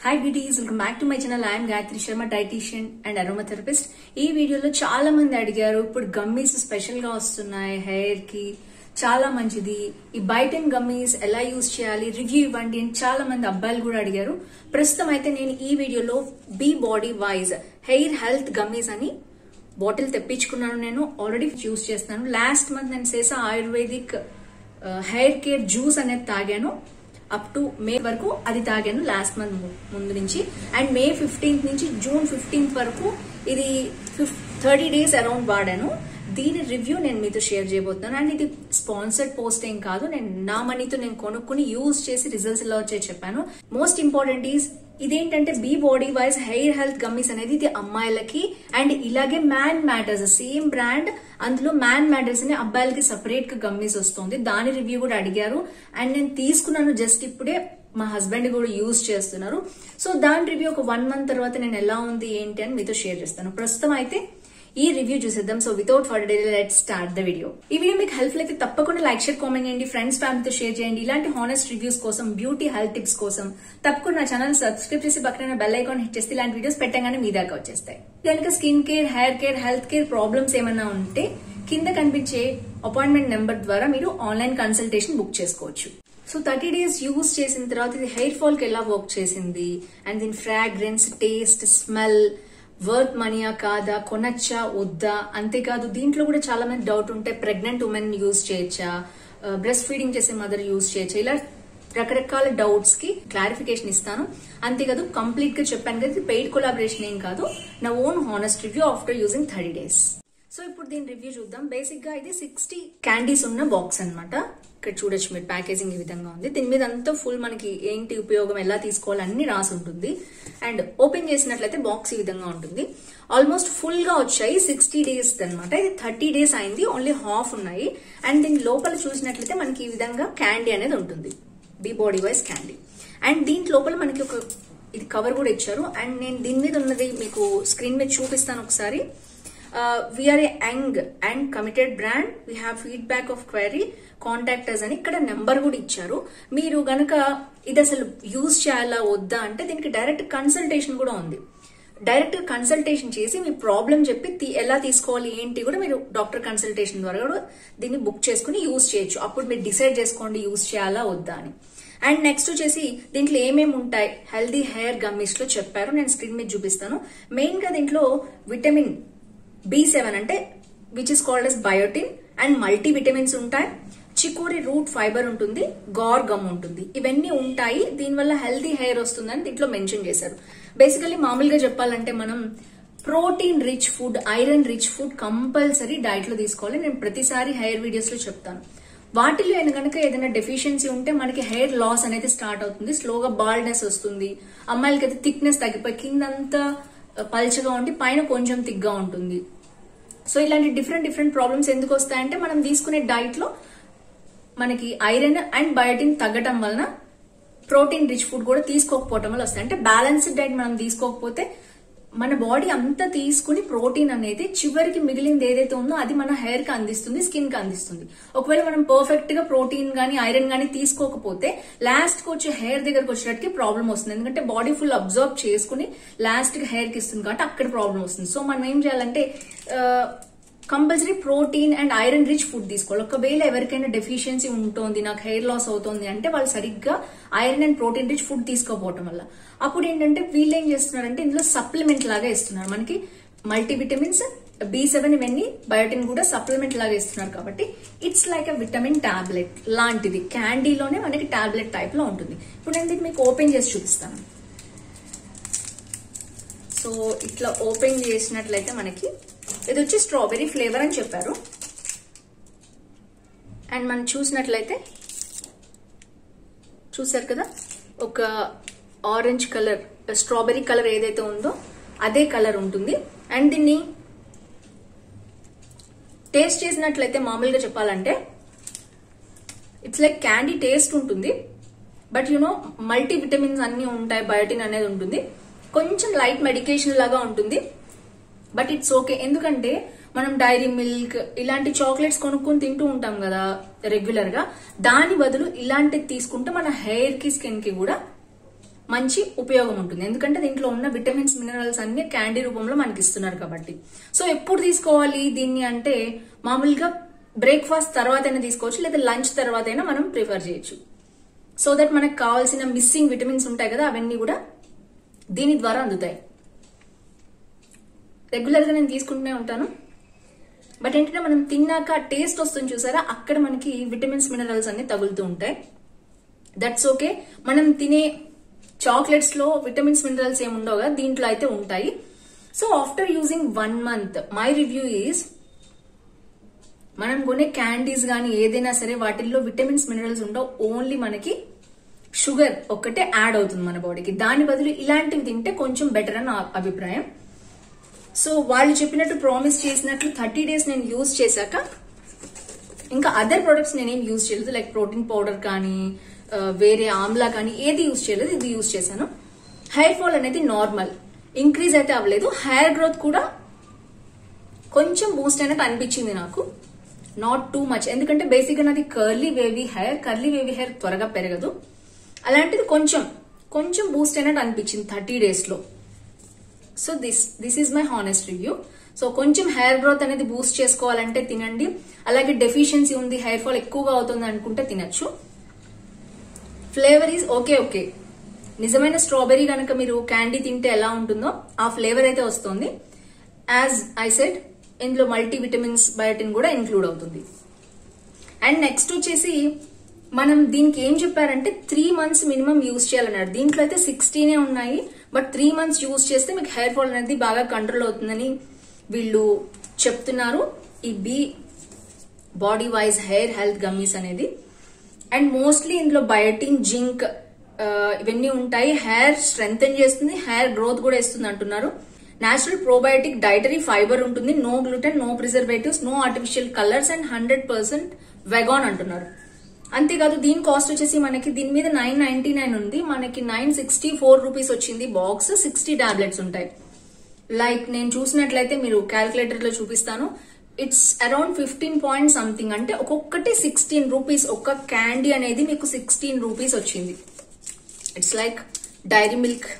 hi beauties welcome back to my channel I'm Gayathri Sharma dietitian and aromatherapist ఈ వీడియోలో చాలా మంది అడిగారు ఇప్పుడు గమ్మీస్ స్పెషల్ గా వస్తున్నాయి హెయిర్ కి చాలా మంచిది ఈ బైటన్ గమ్మీస్ ఎలా యూజ్ చేయాలి రివ్యూ ఇవ్వండి అని చాలా మంది అబ్బాయిలు కూడా అడిగారు ప్రస్తుతం అయితే నేను ఈ వీడియోలో Be body wise hair health gummies అని బాటిల్ తెప్పించుకున్నాను నేను ఆల్రెడీ యూజ్ చేస్తున్నాను లాస్ట్ మంత్ నేను చేసా ఆయుర్వేదిక్ హెయిర్ కేర్ జ్యూస్ అనేది తాగాను అప్ టు మే వరకు అది తాగాను లాస్ట్ మంత్ ముందు నుంచి అండ్ మే ఫిఫ్టీన్త్ నుంచి జూన్ ఫిఫ్టీన్త్ వరకు ఇది థర్టీ డేస్ అరౌండ్ వాడాను దీని రివ్యూ నేను మీతో షేర్ చేయబోతున్నాను అండ్ ఇది స్పాన్సర్డ్ పోస్ట్ ఏం కాదు నేను నా మనీతో నేను కొనుక్కుని యూజ్ చేసి రిజల్ట్స్ ఎలా వచ్చాయి చెప్పాను మోస్ట్ ఇంపార్టెంట్ ఈస్ ఇదేంటంటే Be body wise hair health gummies అనేది ఇది అమ్మాయిలకి అండ్ ఇలాగే మ్యాన్ మ్యాటర్స్ సేమ్ బ్రాండ్ అందులో మ్యాన్ మ్యాటర్స్ అని అబ్బాయిలకి సపరేట్ గా గమ్మీస్ వస్తుంది దాని రివ్యూ కూడా అడిగారు అండ్ నేను తీసుకున్నాను జస్ట్ ఇప్పుడే మా హస్బెండ్ కూడా యూజ్ చేస్తున్నారు సో దాని రివ్యూ ఒక వన్ మంత్ తర్వాత నేను ఎలా ఉంది ఏంటి అని మీతో షేర్ చేస్తాను ప్రస్తుతం అయితే ఈ రివ్యూ చూసేద్దాం so without further delay let start the video ఈ వీడియో మీకు హెల్ప్ఫుల్ అయితే తప్పకుండా లైక్ షేర్ కామెంట్ చేయండి ఫ్రెండ్స్ ఫ్యామిలీతో షేర్ చేయండి ఇలాంటి హానెస్ట్ రివ్యూస్ కోసం బ్యూటీ హెల్త్ టిప్స్ కోసం తప్పకుండా నా ఛానల్ సబ్స్క్రైబ్ చేసి పక్కన బెల్ ఐకాన్ హిట్ చేస్తే ఇలాంటి వీడియోస్ పెట్టగానే మీ దాకా వచ్చేస్తాయి కనుక skin care hair care health care problems ఏమైనా ఉంటే కింద కనిపించే అపాయింట్మెంట్ నెంబర్ ద్వారా మీరు ఆన్లైన్ కన్సల్టేషన్ బుక్ చేసుకోవచ్చు సో థర్టీ డేస్ యూజ్ చేసిన తర్వాత ఇది హెయిర్ ఫాల్ కి ఎలా వర్క్ చేసింది అండ్ దీని ఫ్రాగ్రెన్స్ టేస్ట్ స్మెల్ వర్త్ మనీయా కాదా కొనచ్చా వద్దా అంతేకాదు దీంట్లో కూడా చాలా మంది డౌట్ ఉంటే ప్రెగ్నెంట్ ఉమెన్ యూజ్ చేయొచ్చా బ్రెస్ట్ ఫీడింగ్ చేసే మదర్ యూజ్ చేయొచ్చా ఇలా రకరకాల డౌట్స్ కి క్లారిఫికేషన్ ఇస్తాను అంతేకాదు కంప్లీట్ గా చెప్పాను కదా పెయిడ్ కొలాబరేషన్ ఏం కాదు నా own honest review after using thirty days so ఇప్పుడు దీని రివ్యూ చూద్దాం బేసిక్ గా ఇది సిక్స్టీ క్యాండీస్ ఉన్న బాక్స్ అనమాట ఇక్కడ చూడొచ్చు మీరు ప్యాకేజింగ్ ఈ విధంగా ఉంది దీని మీద అంతా ఫుల్ మనకి ఏంటి ఉపయోగం ఎలా తీసుకోవాలి అన్ని రాసి ఉంటుంది అండ్ ఓపెన్ చేసినట్లయితే బాక్స్ ఈ విధంగా ఉంటుంది ఆల్మోస్ట్ ఫుల్ గా వచ్చాయి సిక్స్టీ డేస్ అనమాట ఇది థర్టీ డేస్ అయింది ఓన్లీ హాఫ్ ఉన్నాయి అండ్ దీని లోపల చూసినట్లయితే మనకి ఈ విధంగా క్యాండీ అనేది ఉంటుంది Be Bodywise candy and దీంట్ లోపల మనకి ఒక ఇది కవర్ కూడా ఇచ్చారు అండ్ నేను దీని మీద ఉన్నది మీకు స్క్రీన్ మీద చూపిస్తాను ఒకసారి we are a young and committed brand we have feedback of query contact us అని ఇక్కడ నెంబర్ కూడా ఇచ్చారు మీరు గనక ఇది అసలు యూజ్ చేయాలా వద్దా అంటే దీనికి డైరెక్ట్ కన్సల్టేషన్ కూడా ఉంది డైరెక్ట్ కన్సల్టేషన్ చేసి మీ ప్రాబ్లం చెప్పి ఎలా తీసుకోవాలి ఏంటి కూడా మీరు డాక్టర్ కన్సల్టేషన్ ద్వారా కూడా దీన్ని బుక్ చేసుకుని యూజ్ చేయొచ్చు అప్పుడు మీరు డిసైడ్ చేసుకోండి యూజ్ చేయాలా వద్దా అని అండ్ నెక్స్ట్ వచ్చేసి దీంట్లో ఏమేమి ఉంటాయి హెల్దీ హెయిర్ గమ్మీస్ లో చెప్పారు నేను స్క్రీన్ మీద చూపిస్తాను మెయిన్ గా దీంట్లో విటమిన్ బి సెవెన్ అంటే which is called as biotin and multi vitamins ఉంటాయి చికోరి రూట్ ఫైబర్ ఉంటుంది గార్ గమ్ ఉంటుంది ఇవన్నీ ఉంటాయి దీనివల్ల హెల్తీ హెయిర్ వస్తుందని దీంట్లో మెన్షన్ చేశారు బేసికలీ మామూలుగా చెప్పాలంటే మనం protein rich food iron rich food compulsory diet లో తీసుకోవాలి నేను ప్రతిసారి హెయిర్ వీడియోస్ లో చెప్తాను వాటిలో ఏదైనా కనుక ఏదైనా డెఫిషియన్సీ ఉంటే మనకి హెయిర్ లాస్ అనేది స్టార్ట్ అవుతుంది స్లోగా బాల్డ్నెస్ వస్తుంది అమ్మాయిలకి అయితే థిక్నెస్ తగ్గిపోయి కిందంతా పల్చగా ఉండి పైన కొంచెం తిగ్గా ఉంటుంది సో ఇలాంటి డిఫరెంట్ డిఫరెంట్ ప్రాబ్లమ్స్ ఎందుకు వస్తాయంటే మనం తీసుకునే డైట్ లో మనకి ఐరన్ అండ్ బయోటిన్ తగ్గటం వలన ప్రోటీన్ రిచ్ ఫుడ్ కూడా తీసుకోకపోవటం వల్ల వస్తాయి అంటే బ్యాలెన్స్డ్ డైట్ మనం తీసుకోకపోతే మన బాడీ అంతా తీసుకుని ప్రోటీన్ అనేది చివరికి మిగిలింది ఏదైతే ఉందో అది మన హెయిర్ కి అందిస్తుంది స్కిన్ కి అందిస్తుంది ఒకవేళ మనం పర్ఫెక్ట్ గా ప్రోటీన్ గానీ ఐరన్ గానీ తీసుకోకపోతే లాస్ట్ కి వచ్చే హెయిర్ దగ్గరకు వచ్చేటట్టుకి ప్రాబ్లం వస్తుంది ఎందుకంటే బాడీ ఫుల్ అబ్జర్వ్ చేసుకుని లాస్ట్ కి హెయిర్ కి ఇస్తుంది కాబట్టి అక్కడ ప్రాబ్లం వస్తుంది సో మనం ఏం చేయాలంటే compulsory protein and iron rich food తీసుకోవాలి ఒకవేళ ఎవరికైనా డెఫిషియన్సీ ఉంటుంది నాకు హెయిర్ లాస్ అవుతుంది అంటే వాళ్ళు సరిగ్గా iron and protein rich food తీసుకోకపోవటం వల్ల అప్పుడు ఏంటంటే వీళ్ళు ఏం చేస్తున్నారంటే ఇందులో సప్లిమెంట్ లాగా ఇస్తున్నారు మనకి మల్టీవిటమిన్స్ బి సెవెన్ ఇవన్నీ బయోటిన్ కూడా సప్లిమెంట్ లాగా ఇస్తున్నారు కాబట్టి it's like a vitamin tablet లాంటిది క్యాండీలోనే మనకి టాబ్లెట్ టైప్ లో ఉంటుంది ఇప్పుడు నేను దీన్ని మీకు ఓపెన్ చేసి చూపిస్తాను సో ఇట్లా ఓపెన్ చేసినట్లయితే మనకి ఇది వచ్చి స్ట్రాబెరీ ఫ్లేవర్ అని చెప్పారు అండ్ మనం చూసినట్లయితే చూసారు కదా ఒక ఆరెంజ్ కలర్ స్ట్రాబెరీ కలర్ ఏదైతే ఉందో అదే కలర్ ఉంటుంది అండ్ దీన్ని టేస్ట్ చేసినట్లయితే మామూలుగా చెప్పాలంటే ఇట్స్ లైక్ క్యాండీ టేస్ట్ ఉంటుంది బట్ యునో మల్టీ విటమిన్స్ అన్ని ఉంటాయి బయోటిన్ అనేది ఉంటుంది కొంచెం లైట్ మెడికేషన్ లాగా ఉంటుంది బట్ ఇట్స్ ఓకే ఎందుకంటే మనం డైరీ మిల్క్ ఇలాంటి చాక్లెట్స్ కొనుక్కొని తింటూ ఉంటాం కదా రెగ్యులర్ గా దాని బదులు ఇలాంటివి తీసుకుంటే మన హెయిర్ కి స్కిన్ కి కూడా మంచి ఉపయోగం ఉంటుంది ఎందుకంటే దీంట్లో ఉన్న విటమిన్స్ మినరల్స్ అన్ని క్యాండీ రూపంలో మనకి ఇస్తున్నారు కాబట్టి సో ఎప్పుడు తీసుకోవాలి దీన్ని అంటే మామూలుగా బ్రేక్ఫాస్ట్ తర్వాతైనా తీసుకోవచ్చు లేదా లంచ్ తర్వాతైనా మనం ప్రిఫర్ చేయొచ్చు సో దట్ మనకు కావాల్సిన మిస్సింగ్ విటమిన్స్ ఉంటాయి కదా అవన్నీ కూడా దీని ద్వారా అందుతాయి రెగ్యులర్ గా నేను తీసుకుంటూనే ఉంటాను బట్ ఏంటంటే మనం తిన్నాక టేస్ట్ వస్తుంది చూసారా అక్కడ మనకి విటమిన్స్ మినరల్స్ అన్ని తగులుతూ ఉంటాయి దట్స్ ఓకే మనం తినే చాక్లెట్స్ లో విటమిన్స్ మినరల్స్ ఏమి ఉండవు కదా దీంట్లో అయితే ఉంటాయి so after using one month my review is మనం కొనే క్యాండీస్ కానీ ఏదైనా సరే వాటిల్లో విటమిన్స్ మినరల్స్ ఉండవు ఓన్లీ మనకి షుగర్ ఒక్కటే యాడ్ అవుతుంది మన బాడీకి దాని బదులు ఇలాంటివి తింటే కొంచెం బెటర్ అని నా అభిప్రాయం సో వాళ్ళు చెప్పినట్టు ప్రామిస్ చేసినట్లు థర్టీ డేస్ నేను యూజ్ చేశాక ఇంకా అదర్ ప్రొడక్ట్స్ నేనేం యూజ్ చేయలేదు లైక్ ప్రోటీన్ పౌడర్ కానీ ఆ, వేరే ఆమ్లా కానీ ఏది యూజ్ చేయలేదు ఇది యూజ్ చేశాను హెయిర్ ఫాల్ అనేది నార్మల్ ఇంక్రీజ్ అయితే అవ్వలేదు హెయిర్ గ్రోత్ కూడా కొంచెం బూస్ట్ అయినట్టు అనిపించింది నాకు నాట్ టూ మచ్ ఎందుకంటే బేసిక్ గా నాది curly wavy hair curly wavy hair త్వరగా పెరగదు అలాంటిది కొంచెం కొంచెం బూస్ట్ అయినట్టు అనిపించింది థర్టీ డేస్ లో so this this is my honest review so కొంచెం హెయిర్ గ్రోత్ అనేది బూస్ట్ చేసుకోవాలంటే తినండి అలాగే డెఫిషియన్సీ ఉంది హెయిర్ ఫాల్ ఎక్కువగా అవుతుంది అనుకుంటే తినచ్చు ఫ్లేవర్ ఈజ్ ఓకే ఓకే నిజమైన స్ట్రాబెరీ కనుక మీరు క్యాండీ తింటే ఎలా ఉంటుందో ఆ ఫ్లేవర్ అయితే వస్తుంది యాజ్ ఐ సెడ్ ఇందులో మల్టీ విటమిన్స్ బయోటిన్ కూడా ఇంక్లూడ్ అవుతుంది అండ్ నెక్స్ట్ వచ్చేసి మనం దీనికి ఏం చెప్పారంటే త్రీ మంత్స్ మినిమం యూజ్ చేయాలన్నారు దీంట్లో అయితే సిక్స్టీనే ఉన్నాయి బట్ త్రీ మంత్స్ యూజ్ చేస్తే మీకు హెయిర్ ఫాల్ అనేది బాగా కంట్రోల్ అవుతుందని వీళ్ళు చెప్తున్నారు ఈ be body wise hair health gummies అనేది అండ్ మోస్ట్లీ ఇందులో బయోటిన్ జింక్ ఇవన్నీ ఉంటాయి హెయిర్ స్ట్రెంగ్ చేస్తుంది హెయిర్ గ్రోత్ కూడా ఇస్తుంది అంటున్నారు నేచురల్ ప్రోబయోటిక్ డైటరీ ఫైబర్ ఉంటుంది no gluten no preservatives no artificial colours and hundred percent vegan అంటున్నారు అంతేకాదు దీని కాస్ట్ వచ్చేసి మనకి దీని మీద నైన్ నైన్టీ నైన్ ఉంది మనకి నైన్ సిక్స్టీ ఫోర్ రూపీస్ వచ్చింది బాక్స్ సిక్స్టీ టాబ్లెట్స్ ఉంటాయి లైక్ నేను చూసినట్లయితే మీరు క్యాల్కులేటర్ లో చూపిస్తాను it's around fifteen point something అంటే ఒక్కొక్కటి సిక్స్టీన్ రూపీస్ ఒక్క క్యాండీ అనేది మీకు సిక్స్టీన్ రూపీస్ వచ్చింది it's like dairy milk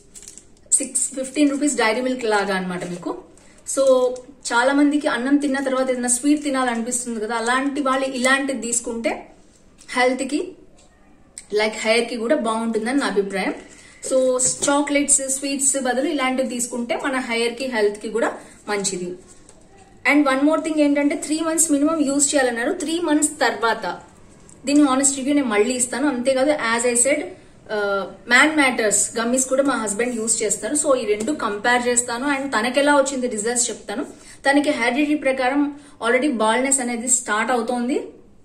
six fifteen rupees dairy milk లాగా అన్నమాట మీకు సో చాలా మందికి అన్నం తిన్న తర్వాత ఏదైనా స్వీట్ తినాలనిపిస్తుంది కదా అలాంటి వాళ్ళు ఇలాంటిది తీసుకుంటే హెల్త్ కి లైక్ హెయిర్ కి కూడా బాగుంటుందని నా అభిప్రాయం సో చాక్లెట్స్ స్వీట్స్ బదులు ఇలాంటివి తీసుకుంటే మన హెయిర్ కి హెల్త్ కి కూడా మంచిది అండ్ వన్ మోర్ థింగ్ ఏంటంటే త్రీ మంత్స్ మినిమం యూజ్ చేయాలన్నారు త్రీ మంత్స్ తర్వాత దీని ఆనెస్ట్ రివ్యూ నేను మళ్ళీ ఇస్తాను అంతేకాదు as I said man matters gummies కూడా మా హస్బెండ్ యూజ్ చేస్తారు సో ఈ రెండు కంపేర్ చేస్తాను అండ్ తనకి ఎలా వచ్చింది రిజల్ట్స్ చెప్తాను తనకి హెరిడిటీ ప్రకారం ఆల్రెడీ బాల్నెస్ అనేది స్టార్ట్ అవుతోంది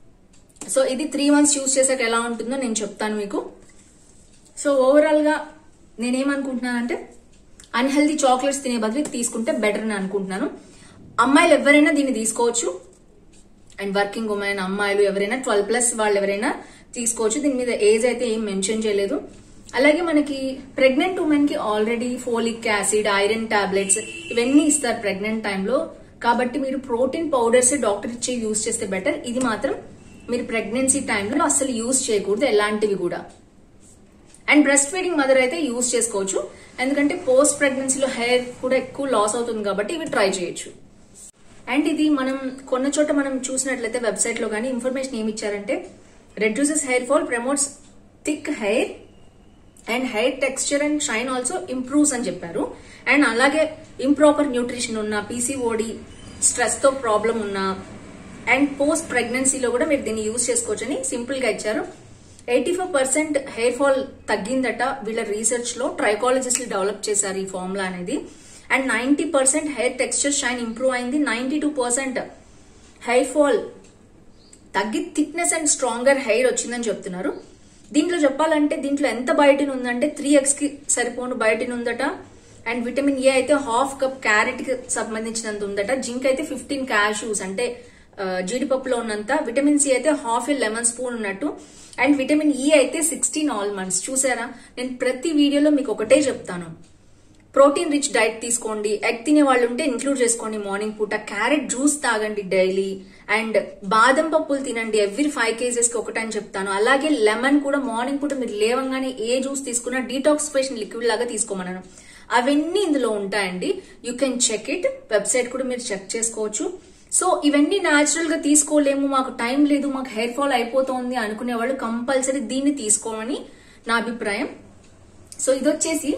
సో ఇది త్రీ మంత్స్ యూజ్ చేసాక ఎలా ఉంటుందో నేను చెప్తాను మీకు సో ఓవరాల్ గా నేనేమనుకుంటున్నానంటే అన్హెల్దీ చాక్లెట్స్ తినే బదులు ఇది తీసుకుంటే బెటర్ అని అనుకుంటున్నాను అమ్మాయిలు ఎవరైనా దీన్ని తీసుకోవచ్చు అండ్ వర్కింగ్ ఉమెన్ అమ్మాయిలు ఎవరైనా ట్వెల్వ్ ప్లస్ వాళ్ళు ఎవరైనా తీసుకోవచ్చు దీని మీద ఏజ్ అయితే ఏం మెన్షన్ చేయలేదు అలాగే మనకి ప్రెగ్నెంట్ ఉమెన్ కి already folic acid iron tablets ఇవన్నీ ఇస్తారు ప్రెగ్నెంట్ టైంలో కాబట్టి మీరు ప్రోటీన్ పౌడర్స్ డాక్టర్ ఇచ్చే యూజ్ చేస్తే బెటర్ ఇది మాత్రం మీరు ప్రెగ్నెన్సీ టైంలో అసలు యూజ్ చేయకూడదు ఎలాంటివి కూడా అండ్ బ్రెస్ట్ ఫీడింగ్ మదర్ అయితే యూజ్ చేసుకోవచ్చు ఎందుకంటే పోస్ట్ ప్రెగ్నెన్సీలో హెయిర్ కూడా ఎక్కువ లాస్ అవుతుంది కాబట్టి ఇవి ట్రై చేయొచ్చు అండ్ ఇది మనం కొన్న చోట మనం చూసినట్లయితే వెబ్సైట్ లో కానీ ఇన్ఫర్మేషన్ ఏమి ఇచ్చారంటే reduces hair fall promotes thick hair and hair texture and shine also improves అని చెప్పారు అండ్ అలాగే ఇంప్రాపర్ న్యూట్రిషన్ ఉన్న పీసీఓడి స్ట్రెస్ తో ప్రాబ్లం ఉన్న అండ్ పోస్ట్ ప్రెగ్నెన్సీలో కూడా మీరు దీన్ని యూజ్ చేసుకోవచ్చని సింపుల్ గా ఇచ్చారు eighty five percent hair fall తగ్గిందట వీళ్ళ రీసెర్చ్ లో ట్రైకాలజిస్ట్లు డెవలప్ చేశారు ఈ ఫార్ములా అనేది and ninety percent hair texture shine improve అయింది ninety two percent hair fall తగ్గి థిక్నెస్ అండ్ స్ట్రాంగర్ హెయిర్ వచ్చిందని చెప్తున్నారు దీంట్లో చెప్పాలంటే దీంట్లో ఎంత బయోటిన్ ఉందంటే త్రీ ఎక్స్ కి సరిపోను బయోటిన్ ఉందట అండ్ విటమిన్ ఏ అయితే హాఫ్ కప్ క్యారెట్ కి సంబంధించినంత ఉందట జింక్ అయితే ఫిఫ్టీన్ క్యాష్యూస్ అంటే ఆ, జీడిపప్పులో ఉన్నంత విటమిన్ సి అయితే హాఫ్ లెమన్ స్పూన్ ఉన్నట్టు అండ్ విటమిన్ ఈ అయితే సిక్స్టీన్ ఆల్మండ్స్ చూసారా నేను ప్రతి వీడియోలో మీకు ఒకటే చెప్తాను ప్రోటీన్ రిచ్ డైట్ తీసుకోండి ఎగ్ తినే వాళ్ళు ఉంటే ఇంక్లూడ్ చేసుకోండి మార్నింగ్ పూట క్యారెట్ జ్యూస్ తాగండి డైలీ అండ్ బాదం పప్పులు తినండి ఎవ్రీ ఫైవ్ కేజెస్ కి ఒకటని చెప్తాను అలాగే లెమన్ కూడా మార్నింగ్ పూట మీరు లేవంగానే ఏ జ్యూస్ తీసుకున్నా డీటాక్సిఫికేషన్ లిక్విడ్ లాగా తీసుకోమన్నాను అవన్నీ ఇందులో ఉంటాయండి you can check it website కూడా మీరు చెక్ చేసుకోవచ్చు సో ఇవన్నీ న్యాచురల్ గా తీసుకోలేము మాకు టైం లేదు మాకు హెయిర్ ఫాల్ అయిపోతుంది అనుకునే వాళ్ళు కంపల్సరీ దీన్ని తీసుకోమని నా అభిప్రాయం సో ఇది వచ్చేసి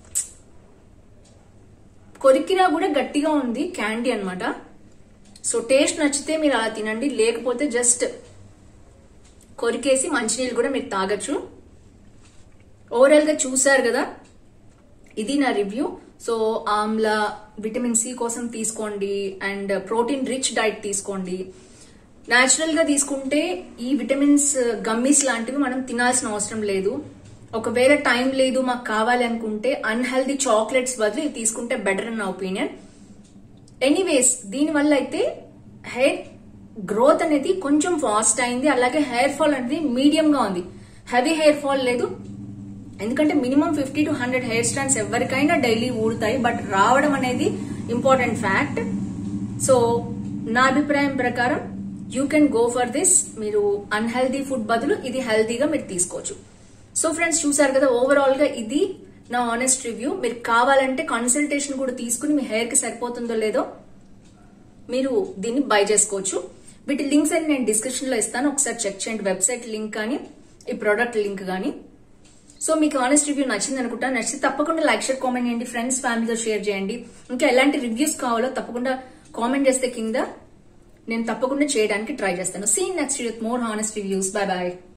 కొరికినా కూడా గట్టిగా ఉంది క్యాండీ అన్నమాట సో టేస్ట్ నచ్చితే మీరు అలా తినండి లేకపోతే జస్ట్ కొరికేసి మంచినీళ్ళు కూడా మీరు తాగొచ్చు ఓవరాల్ గా చూసారు కదా ఇది నా review so amla vitamin C కోసం తీసుకోండి అండ్ ప్రోటీన్ రిచ్ డైట్ తీసుకోండి న్యాచురల్ గా తీసుకుంటే ఈ విటమిన్స్ గమ్మీస్ లాంటివి మనం తినాల్సిన అవసరం లేదు ఒకవేళ టైం లేదు మాకు కావాలి అనుకుంటే అన్హెల్దీ చాక్లెట్స్ బదులు ఇది తీసుకుంటే బెటర్ అన్న ఒపీనియన్ ఎనీవేస్ దీనివల్ల అయితే హెయిర్ గ్రోత్ అనేది కొంచెం ఫాస్ట్ అయింది అలాగే హెయిర్ ఫాల్ అనేది మీడియం గా ఉంది హెవీ హెయిర్ ఫాల్ లేదు ఎందుకంటే minimum fifty to hundred hair strands ఎవరికైనా డైలీ ఊడతాయి బట్ రావడం అనేది ఇంపార్టెంట్ ఫ్యాక్ట్ సో నా అభిప్రాయం ప్రకారం you can go for this మీరు అన్హెల్దీ ఫుడ్ బదులు ఇది హెల్దీగా మీరు తీసుకోవచ్చు సో ఫ్రెండ్స్ చూసారు కదా ఓవరాల్ గా ఇది నా ఆనెస్ట్ రివ్యూ మీరు కావాలంటే కన్సల్టేషన్ కూడా తీసుకుని మీ హెయిర్ కి సరిపోతుందో లేదో మీరు దీన్ని బై చేసుకోవచ్చు వీటి లింక్స్ అని నేను డిస్క్రిప్షన్ లో ఇస్తాను ఒకసారి చెక్ చేయండి వెబ్సైట్ లింక్ కానీ ఈ ప్రోడక్ట్ లింక్ కానీ సో మీకు ఆనెస్ట్ రివ్యూ నచ్చింది అనుకుంటా నచ్చితే తప్పకుండా లైక్ షేర్ కామెంట్ చేయండి ఫ్రెండ్స్ ఫ్యామిలీతో షేర్ చేయండి ఇంకా ఎలాంటి రివ్యూస్ కావాలో తప్పకుండా కామెంట్ చేస్తే కింద నేను తప్పకుండా చేయడానికి ట్రై చేస్తాను see in next with more honest reviews bye bye